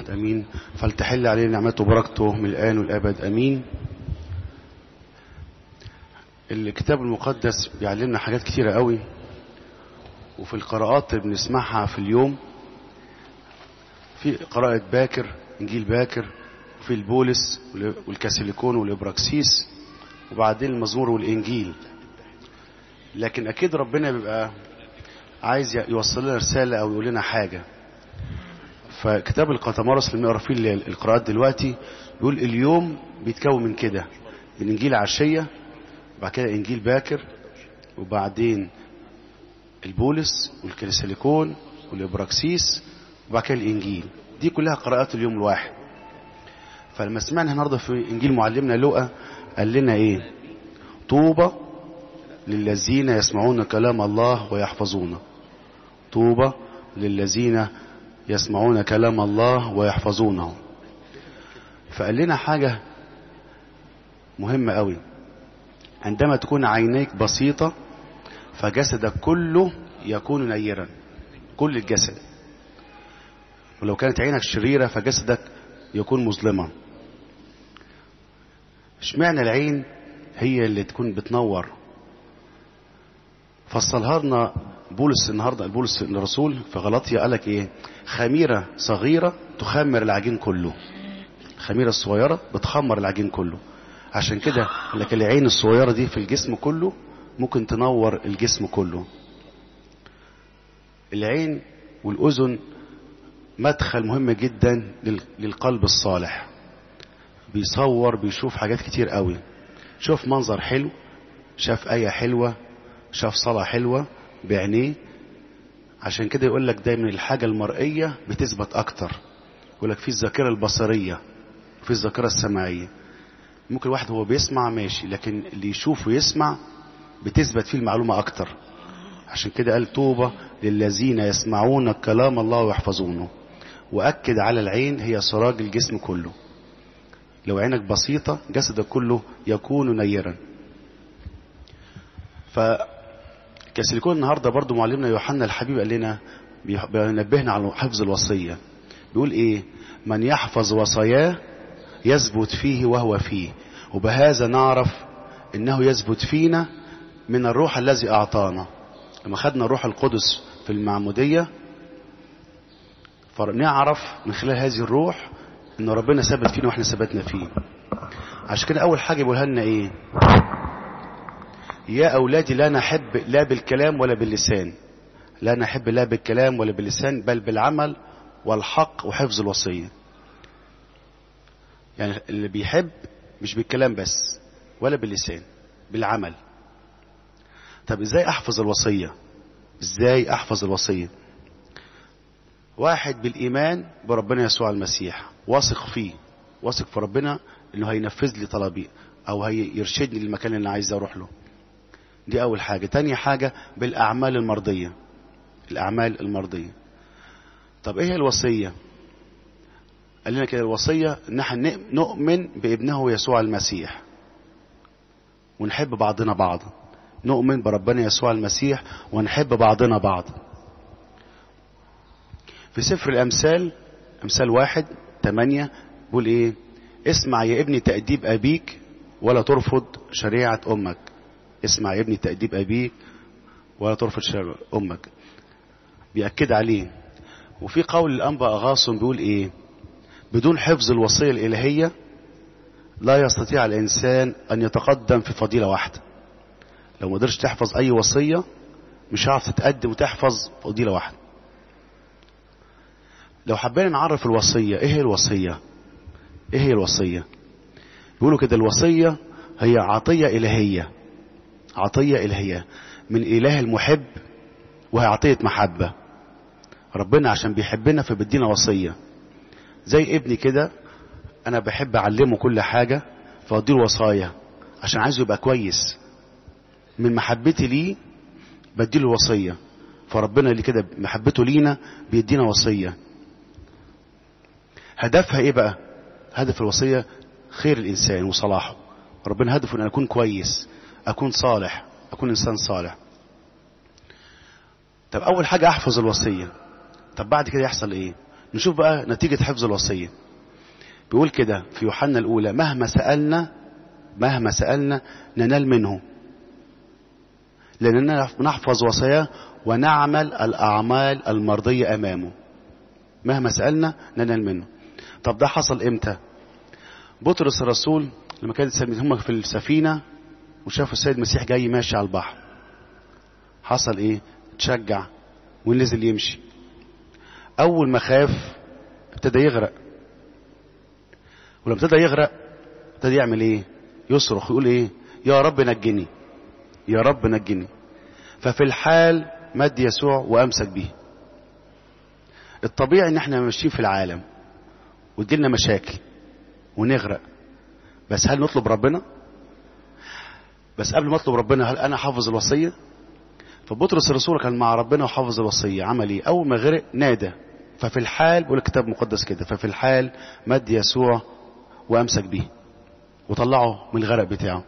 واحد امين فلتحل علينا نعمته وبركته من الان والابد امين الكتاب المقدس بيعلمنا حاجات كتيرة قوي وفي القراءات اللي بنسمعها في اليوم في قراءة باكر انجيل باكر وفي البولس والكاسيليكون والابراكسيس وبعدين المزمور والانجيل لكن اكيد ربنا بيبقى عايز يوصل لنا رسالة او يقول لنا حاجة فكتاب القطمارس اللي بنقرا فيه القراءات دلوقتي بيقول اليوم بيتكون من كده من انجيل عشيه وبعد كده انجيل باكر وبعدين البولس والكليسيليكون والابراكسيس وبعد كده الانجيل دي كلها قراءات اليوم الواحد فلما سمعنا النهارده في انجيل معلمنا لوقا قال لنا ايه طوبى للذين يسمعون كلام الله ويحفظونه طوبى للذين يسمعون كلام الله ويحفظونه فقال لنا حاجة مهمة قوي عندما تكون عينيك بسيطة فجسدك كله يكون نيرا كل الجسد ولو كانت عينك شريرة فجسدك يكون مظلما اشمعنى العين هي اللي تكون بتنور فصلها لنا بولس النهارده بولس الرسول في غلطية قال لك ايه خميرة صغيرة تخمر العجين كله الخميرة الصغيرة بتخمر العجين كله عشان كده لك العين الصغيرة دي في الجسم كله ممكن تنور الجسم كله العين والأذن مدخل مهم جدا للقلب الصالح بيصور بيشوف حاجات كتير قوي شوف منظر حلو شاف آية حلوة شاف صلاة حلوة بعينيه عشان كده يقول لك دايما الحاجة المرئية بتثبت أكتر يقول لك في الذاكرة البصرية في الذاكرة السمعية ممكن واحد هو بيسمع ماشي لكن اللي يشوف ويسمع بتثبت فيه المعلومة أكتر عشان كده قال طوبى للذين يسمعون كلام الله ويحفظونه وأكد على العين هي سراج الجسم كله لو عينك بسيطة جسدك كله يكون نيرا ف كسيليكون النهارده برضو معلمنا يوحنا الحبيب قال لنا بينبهنا على حفظ الوصيه بيقول ايه من يحفظ وصاياه يثبت فيه وهو فيه وبهذا نعرف انه يثبت فينا من الروح الذي اعطانا لما خدنا الروح القدس في المعموديه فنعرف من خلال هذه الروح ان ربنا ثبت فينا واحنا ثبتنا فيه عشان كده اول حاجه بيقولها لنا ايه يا أولادي لا نحب لا بالكلام ولا باللسان لا نحب لا بالكلام ولا باللسان بل بالعمل والحق وحفظ الوصية يعني اللي بيحب مش بالكلام بس ولا باللسان بالعمل طب ازاي احفظ الوصية ازاي احفظ الوصية واحد بالايمان بربنا يسوع المسيح واثق فيه واثق في ربنا انه هينفذ لي طلبي او هيرشدني للمكان اللي انا عايز اروح له دي أول حاجة تاني حاجة بالأعمال المرضية الأعمال المرضية طب إيه هي الوصية قال لنا كده الوصية إن احنا نؤمن بابنه يسوع المسيح ونحب بعضنا بعضا نؤمن بربنا يسوع المسيح ونحب بعضنا بعض في سفر الأمثال أمثال واحد تمانية بيقول إيه اسمع يا ابني تأديب أبيك ولا ترفض شريعة أمك اسمع يا ابني تأديب أبيك ولا ترفض شرع أمك بيأكد عليه وفي قول الأنبا أغاصم بيقول إيه بدون حفظ الوصية الإلهية لا يستطيع الإنسان أن يتقدم في فضيلة واحدة لو ما قدرش تحفظ أي وصية مش هعرف تتقدم وتحفظ فضيلة واحدة لو حبينا نعرف الوصية إيه هي الوصية إيه هي الوصية بيقولوا كده الوصية هي عطية إلهية عطية إلهية من إله المحب وهي عطية محبة ربنا عشان بيحبنا فبيدينا وصية زي ابني كده أنا بحب أعلمه كل حاجة فأديله وصايا عشان عايزه يبقى كويس من محبتي ليه بديله وصية فربنا اللي كده محبته لينا بيدينا وصية هدفها ايه بقى هدف الوصية خير الإنسان وصلاحه ربنا هدفه أن أكون كويس أكون صالح أكون إنسان صالح طب أول حاجة أحفظ الوصية طب بعد كده يحصل إيه نشوف بقى نتيجة حفظ الوصية بيقول كده في يوحنا الأولى مهما سألنا مهما سألنا ننال منه لأننا نحفظ وصاياه ونعمل الأعمال المرضية أمامه مهما سألنا ننال منه طب ده حصل إمتى بطرس الرسول لما كانت هم في السفينة وشافوا السيد المسيح جاي ماشي على البحر حصل ايه تشجع ونزل يمشي اول ما خاف ابتدى يغرق ولما ابتدى يغرق ابتدى يعمل ايه يصرخ يقول ايه يا رب نجني يا رب نجني ففي الحال مد يسوع وامسك به الطبيعي ان احنا ماشيين في العالم وتجيلنا مشاكل ونغرق بس هل نطلب ربنا بس قبل ما اطلب ربنا هل انا حافظ الوصيه فبطرس الرسول كان مع ربنا وحافظ الوصيه عمل ايه اول ما غرق نادى ففي الحال بيقول الكتاب المقدس كده ففي الحال مد يسوع وامسك به وطلعه من الغرق بتاعه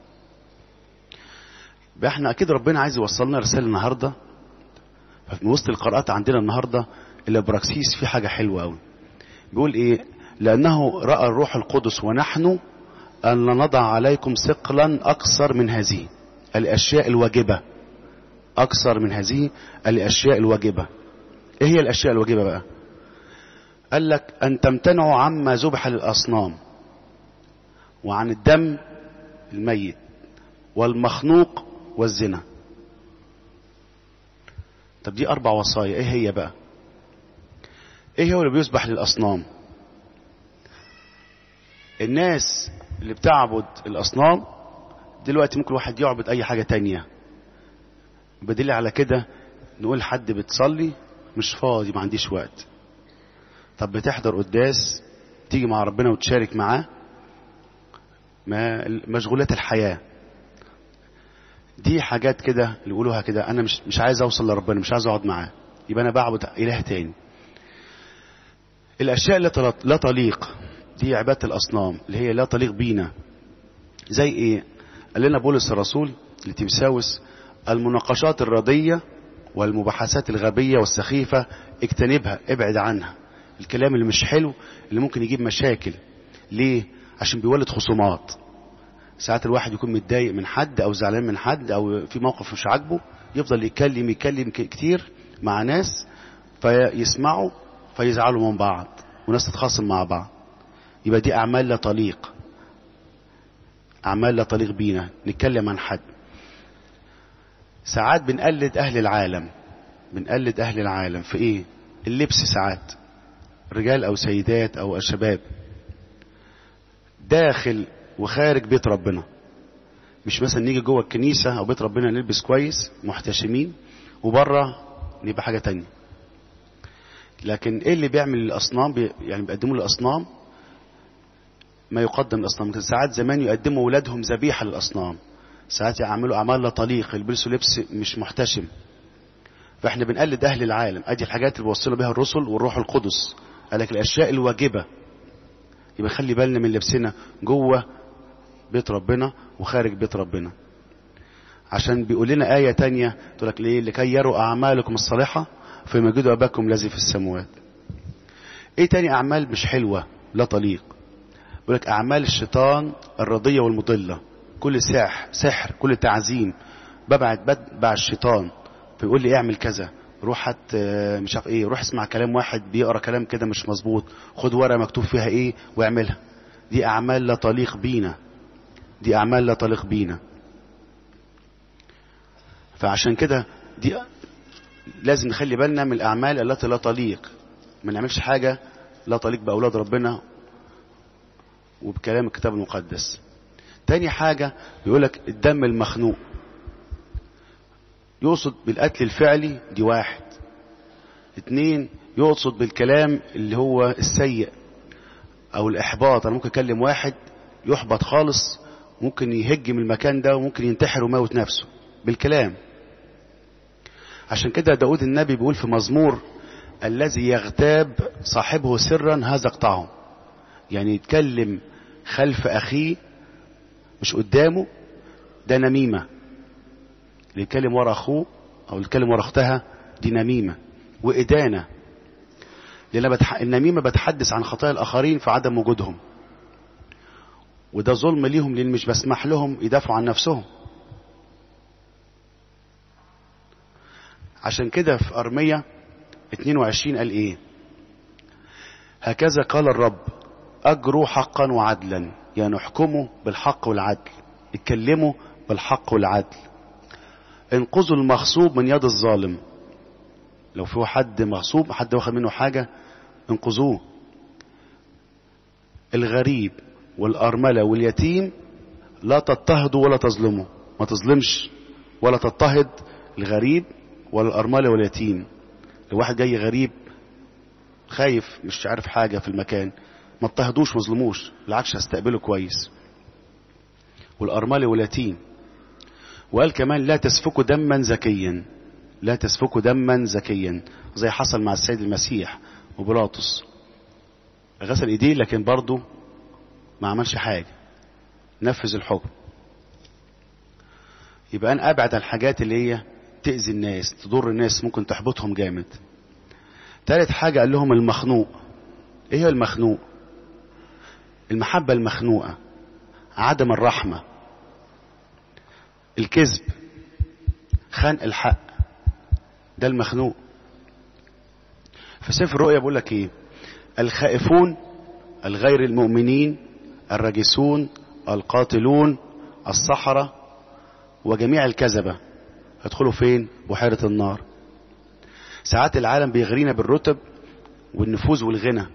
بقى احنا اكيد ربنا عايز يوصلنا رساله النهارده ففي وسط القراءات عندنا النهارده الابراكسيس في حاجه حلوه قوي بيقول ايه لانه راى الروح القدس ونحن ان لا نضع عليكم ثقلا اكثر من هذه الاشياء الواجبه اكثر من هذه الاشياء الواجبه ايه هي الاشياء الواجبه بقى قال لك ان تمتنعوا عما ذبح للاصنام وعن الدم الميت والمخنوق والزنا طب دي اربع وصايا ايه هي بقى ايه هو اللي بيسبح للاصنام الناس اللي بتعبد الاصنام دلوقتي ممكن واحد يعبد اي حاجه تانية بدل على كده نقول حد بتصلي مش فاضي ما عنديش وقت طب بتحضر قداس تيجي مع ربنا وتشارك معاه ما مشغولات الحياه دي حاجات كده اللي يقولوها كده انا مش مش عايز اوصل لربنا مش عايز اقعد معاه يبقى انا بعبد اله تاني الاشياء لا لا تليق دي عباده الاصنام اللي هي لا تليق بينا زي ايه قال لنا بولس الرسول لتيمساوس المناقشات الرديه والمباحثات الغبيه والسخيفه اجتنبها ابعد عنها الكلام اللي مش حلو اللي ممكن يجيب مشاكل ليه عشان بيولد خصومات ساعات الواحد يكون متضايق من حد او زعلان من حد او في موقف مش عاجبه يفضل يتكلم يتكلم كتير مع ناس فيسمعوا فيزعلوا من بعض وناس تتخاصم مع بعض يبقى دي اعمال لا تليق اعمال لا تليق بينا نتكلم عن حد ساعات بنقلد اهل العالم بنقلد اهل العالم في ايه اللبس ساعات رجال او سيدات او شباب داخل وخارج بيت ربنا مش مثلا نيجي جوه الكنيسة أو بيت ربنا نلبس كويس محتشمين وبره نبقى حاجة تانية لكن ايه اللي بيعمل الأصنام بي يعني بيقدموا للأصنام ما يقدم للأصنام ساعات زمان يقدموا أولادهم ذبيحة للأصنام ساعات يعملوا أعمال لا تليق يلبسوا لبس مش محتشم فاحنا بنقلد أهل العالم أدي الحاجات اللي بيوصلوا بها الرسل والروح القدس قال لك الأشياء الواجبة يبقى خلي بالنا من لبسنا جوه بيت ربنا وخارج بيت ربنا عشان بيقول لنا آية تانية تقول لك ليه لكي يروا أعمالكم الصالحة فيمجدوا أباكم الذي في السماوات إيه تاني أعمال مش حلوة لا تليق بيقول لك أعمال الشيطان الرضية والمضلة كل سحر سحر كل تعزيم ببعد بتبع الشيطان فيقول لي اعمل كذا روح هات مش عارف ايه روح اسمع كلام واحد بيقرا كلام كده مش مظبوط خد ورقه مكتوب فيها ايه واعملها دي اعمال لا تليق بينا دي اعمال لا تليق بينا فعشان كده دي لازم نخلي بالنا من الاعمال التي لا تليق ما نعملش حاجه لا تليق باولاد ربنا وبكلام الكتاب المقدس تاني حاجة يقول لك الدم المخنوق يقصد بالقتل الفعلي دي واحد اتنين يقصد بالكلام اللي هو السيء او الاحباط انا ممكن اكلم واحد يحبط خالص ممكن يهج من المكان ده وممكن ينتحر ويموت نفسه بالكلام عشان كده داود النبي بيقول في مزمور الذي يغتاب صاحبه سرا هذا اقطعه يعني يتكلم خلف اخيه مش قدامه ده نميمه اللي يتكلم ورا اخوه او يتكلم ورا اختها دي نميمه وادانه لأن بتح... النميمة بتحدث عن خطايا الآخرين في عدم وجودهم وده ظلم ليهم لأن مش بسمح لهم يدافعوا عن نفسهم عشان كده في أرمية 22 قال إيه هكذا قال الرب أجروا حقا وعدلا يعني احكموا بالحق والعدل اتكلموا بالحق والعدل انقذوا المغصوب من يد الظالم لو في حد مغصوب حد واخد منه حاجة انقذوه الغريب والأرملة واليتيم لا تضطهدوا ولا تظلموا ما تظلمش ولا تضطهد الغريب ولا الأرملة واليتيم لو واحد جاي غريب خايف مش عارف حاجة في المكان ما اضطهدوش وظلموش بالعكس هستقبله كويس والأرملة واليتيم وقال كمان لا تسفكوا دما زكيا لا تسفكوا دما زكيا زي حصل مع السيد المسيح وبيلاطس غسل ايديه لكن برضه ما عملش حاجة نفذ الحكم يبقى انا ابعد عن الحاجات اللي هي تأذي الناس تضر الناس ممكن تحبطهم جامد تالت حاجة قال لهم المخنوق ايه هو المخنوق المحبة المخنوقة عدم الرحمة الكذب خنق الحق ده المخنوق في سفر الرؤيا بيقول لك ايه الخائفون الغير المؤمنين الرجسون القاتلون الصحراء وجميع الكذبة هيدخلوا فين بحيرة النار ساعات العالم بيغرينا بالرتب والنفوذ والغنى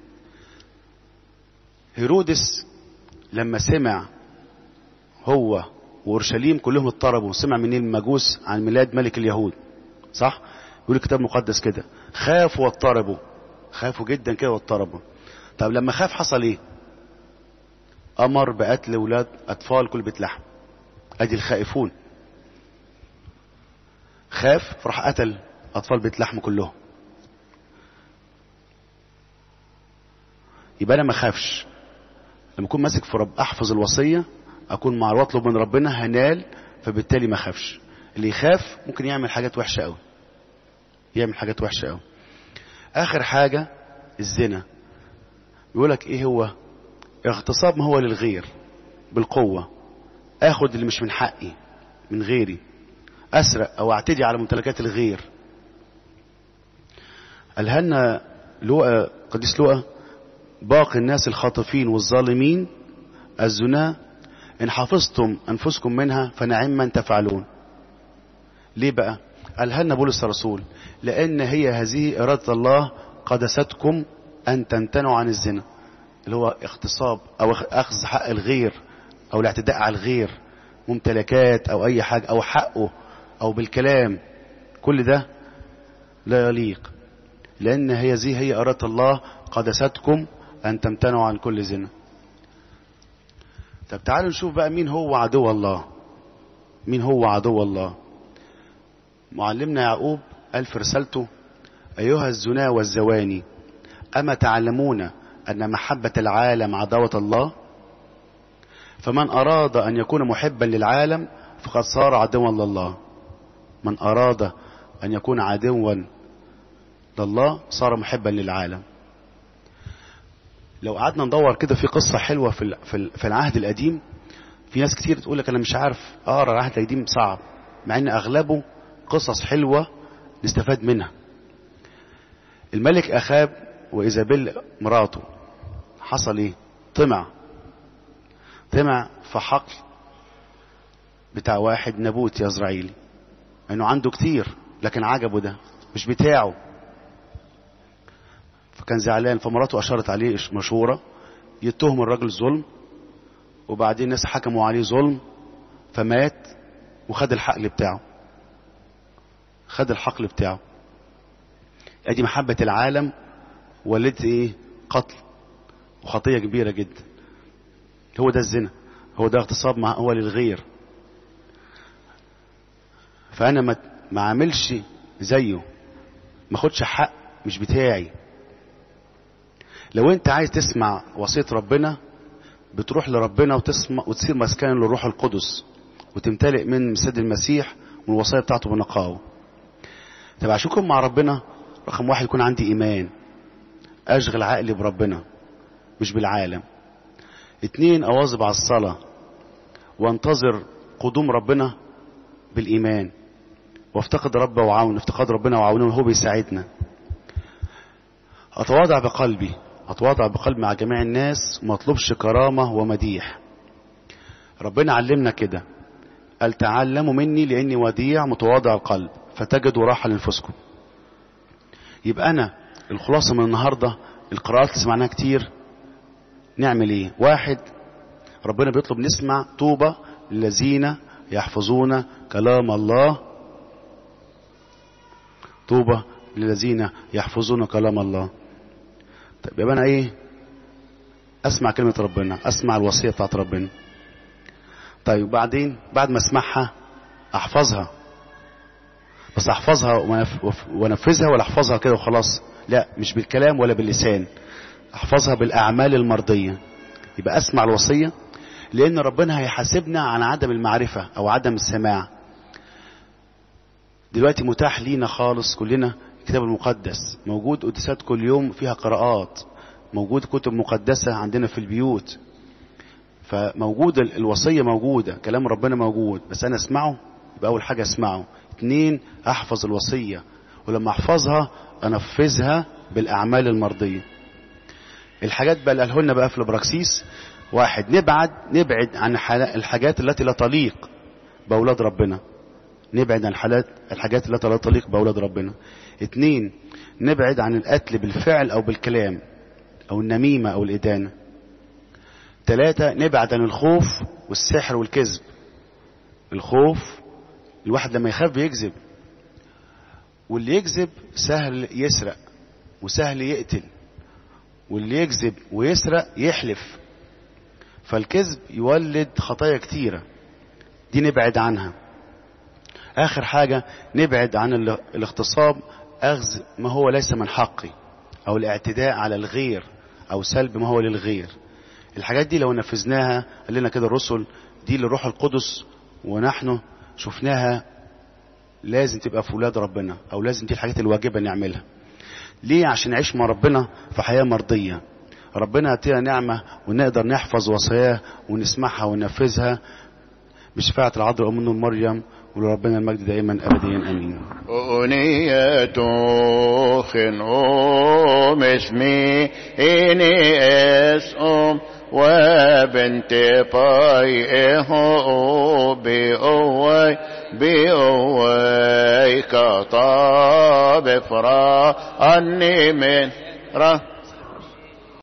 هيرودس لما سمع هو وأورشليم كلهم اضطربوا سمع منين المجوس عن ميلاد ملك اليهود صح يقول الكتاب المقدس كده خافوا واضطربوا خافوا جدا كده واضطربوا طب لما خاف حصل ايه امر بقتل ولاد اطفال كل بيت لحم ادي الخائفون خاف فراح قتل اطفال بيت لحم كلهم يبقى انا ما خافش لما اكون ماسك في رب احفظ الوصيه اكون مع واطلب من ربنا هنال فبالتالي ما خافش اللي يخاف ممكن يعمل حاجات وحشه قوي يعمل حاجات وحشه قوي اخر حاجه الزنا يقول لك ايه هو اغتصاب ما هو للغير بالقوه اخد اللي مش من حقي من غيري اسرق او اعتدي على ممتلكات الغير قالها لوقا قديس لوقا باقي الناس الخاطفين والظالمين الزنا إن حفظتم أنفسكم منها فنعما تفعلون ليه بقى قالها لنا بولس الرسول لأن هي هذه إرادة الله قدستكم أن تمتنعوا عن الزنا اللي هو اغتصاب أو أخذ حق الغير أو الاعتداء على الغير ممتلكات أو أي حاجة أو حقه أو بالكلام كل ده لا يليق لأن هي هذه هي إرادة الله قدستكم أن تمتنعوا عن كل زنا طب تعالوا نشوف بقى مين هو عدو الله مين هو عدو الله معلمنا يعقوب قال في رسالته أيها الزنا والزواني أما تعلمون أن محبة العالم عداوة الله فمن أراد أن يكون محبا للعالم فقد صار عدوا لله من أراد أن يكون عدوا لله صار محبا للعالم لو قعدنا ندور كده في قصة حلوة في في العهد القديم في ناس كتير تقول لك أنا مش عارف أقرأ العهد القديم صعب مع إن أغلبه قصص حلوة نستفاد منها الملك أخاب وإيزابيل مراته حصل إيه طمع طمع في حقل بتاع واحد نبوت يزرعيلي انه عنده كتير لكن عجبه ده مش بتاعه فكان زعلان فمراته اشارت عليه مشوره يتهم الراجل ظلم وبعدين الناس حكموا عليه ظلم فمات وخد الحقل بتاعه خد الحقل بتاعه ادي محبة العالم ولدت ايه قتل وخطية كبيرة جدا هو ده الزنا هو ده اغتصاب مع هو للغير فانا ما ما عاملش زيه ما خدش حق مش بتاعي لو انت عايز تسمع وصية ربنا بتروح لربنا وتسمع وتصير مسكن للروح القدس وتمتلئ من مسد المسيح والوصايا بتاعته بنقاوه طب عشان اكون مع ربنا رقم واحد يكون عندي ايمان اشغل عقلي بربنا مش بالعالم اتنين اواظب على الصلاة وانتظر قدوم ربنا بالايمان وافتقد رب وعون افتقاد ربنا وعونه وهو بيساعدنا اتواضع بقلبي اتواضع بقلبي مع جميع الناس وما اطلبش كرامة ومديح ربنا علمنا كده قال تعلموا مني لاني وديع متواضع القلب فتجدوا راحة لنفسكم يبقى انا الخلاصة من النهاردة القراءات اللي سمعناها كتير نعمل ايه واحد ربنا بيطلب نسمع طوبى للذين يحفظون كلام الله طوبى للذين يحفظون كلام الله طيب يبقى انا ايه اسمع كلمة ربنا اسمع الوصية بتاعت ربنا طيب وبعدين بعد ما اسمعها احفظها بس احفظها وانفذها ولا احفظها كده وخلاص لا مش بالكلام ولا باللسان احفظها بالاعمال المرضية يبقى اسمع الوصية لان ربنا هيحاسبنا عن عدم المعرفة او عدم السماع دلوقتي متاح لينا خالص كلنا الكتاب المقدس موجود قداسات كل يوم فيها قراءات موجود كتب مقدسة عندنا في البيوت فموجود الوصية موجودة كلام ربنا موجود بس أنا أسمعه يبقى أول حاجة أسمعه اتنين أحفظ الوصية ولما أحفظها أنفذها بالأعمال المرضية الحاجات بقى اللي لنا بقى في البراكسيس واحد نبعد نبعد عن الحاجات التي لا تليق بأولاد ربنا نبعد عن الحالات الحاجات التي لا تليق بأولاد ربنا اتنين نبعد عن القتل بالفعل أو بالكلام أو النميمة أو الإدانة ثلاثة نبعد عن الخوف والسحر والكذب الخوف الواحد لما يخاف بيكذب واللي يكذب سهل يسرق وسهل يقتل واللي يكذب ويسرق يحلف فالكذب يولد خطايا كتيرة دي نبعد عنها آخر حاجة نبعد عن الاغتصاب أخذ ما هو ليس من حقي أو الاعتداء على الغير أو سلب ما هو للغير الحاجات دي لو نفذناها قال لنا كده الرسل دي للروح القدس ونحن شفناها لازم تبقى في ولاد ربنا او لازم دي الحاجات الواجبه نعملها ليه عشان نعيش مع ربنا في حياه مرضيه ربنا يعطينا نعمه ونقدر نحفظ وصاياه ونسمعها وننفذها بشفاعة العذراء أم مريم ولربنا المجد دائما أبديا أمين أنية خنوم اسمي إني اسم وبنت باي بأوي بأوي كطاب فرا أني من رح